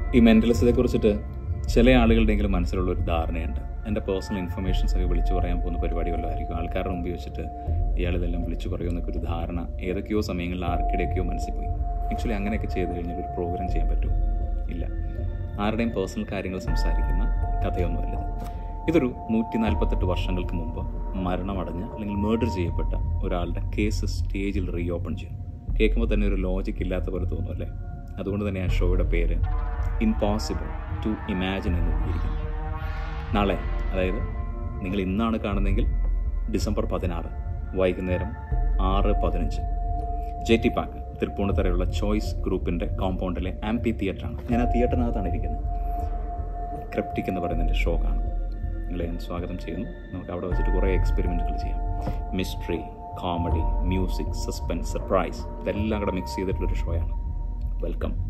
ഈ മെൻ്റലിസത്തെ കുറിച്ചിട്ട് ചില ആളുകളുടെയെങ്കിലും മനസ്സിലുള്ള ഒരു ധാരണയുണ്ട് എൻ്റെ പേഴ്സണൽ ഇൻഫർമേഷൻസ് ഒക്കെ വിളിച്ചു പറയാൻ പോകുന്ന പരിപാടി വല്ലതായിരിക്കും ആൾക്കാരുടെ മുമ്പിൽ വെച്ചിട്ട് ഇയാൾ ഇതെല്ലാം വിളിച്ചു പറയുമെന്നൊക്കെ ഒരു ധാരണ ഏതൊക്കെയോ സമയങ്ങളിൽ ആർക്കിടെയൊക്കെയോ മനസ്സിൽ പോയി ആക്ച്വലി അങ്ങനെയൊക്കെ ചെയ്ത് കഴിഞ്ഞാൽ ഒരു പ്രോഗ്രാം ചെയ്യാൻ പറ്റുമോ ഇല്ല ആരുടെയും പേഴ്സണൽ കാര്യങ്ങൾ സംസാരിക്കുന്ന കഥയൊന്നുമല്ല ഇത് ഇതൊരു നൂറ്റി നാൽപ്പത്തെട്ട് വർഷങ്ങൾക്ക് മുമ്പ് മരണമടഞ്ഞ അല്ലെങ്കിൽ മേർഡർ ചെയ്യപ്പെട്ട ഒരാളുടെ കേസ് സ്റ്റേജിൽ റീ ഓപ്പൺ ചെയ്യും കേൾക്കുമ്പോൾ തന്നെ ഒരു ലോജിക്ക് ഇല്ലാത്ത പോലെ തോന്നും അല്ലേ അതുകൊണ്ട് തന്നെ ആ ഷോയുടെ പേര് ഇംപോസിബിൾ ടു ഇമാജിൻ എന്ന് എഴുതിയിരിക്കുന്നു നാളെ അതായത് നിങ്ങൾ ഇന്നാണ് കാണുന്നതെങ്കിൽ ഡിസംബർ പതിനാറ് വൈകുന്നേരം ആറ് പതിനഞ്ച് ജെ ടി പാർക്ക് തൃപ്പൂണിത്തറയുള്ള ചോയ്സ് ഗ്രൂപ്പിൻ്റെ കോമ്പൗണ്ടിലെ ആംപി തിയേറ്ററാണ് ഞാൻ ആ തിയേറ്ററിനകത്താണ് ഇരിക്കുന്നത് ക്രിപ്റ്റിക് എന്ന് പറയുന്ന എൻ്റെ ഷോ കാണും നിങ്ങളെ ഞാൻ സ്വാഗതം ചെയ്യുന്നു നമുക്ക് അവിടെ വെച്ചിട്ട് കുറേ എക്സ്പെരിമെൻറ്റുകൾ ചെയ്യാം mystery comedy music suspense surprise ഇതെല്ലാം കൂടെ മിക്സ് ചെയ്തിട്ടുള്ളൊരു ഷോയാണ് വെൽക്കം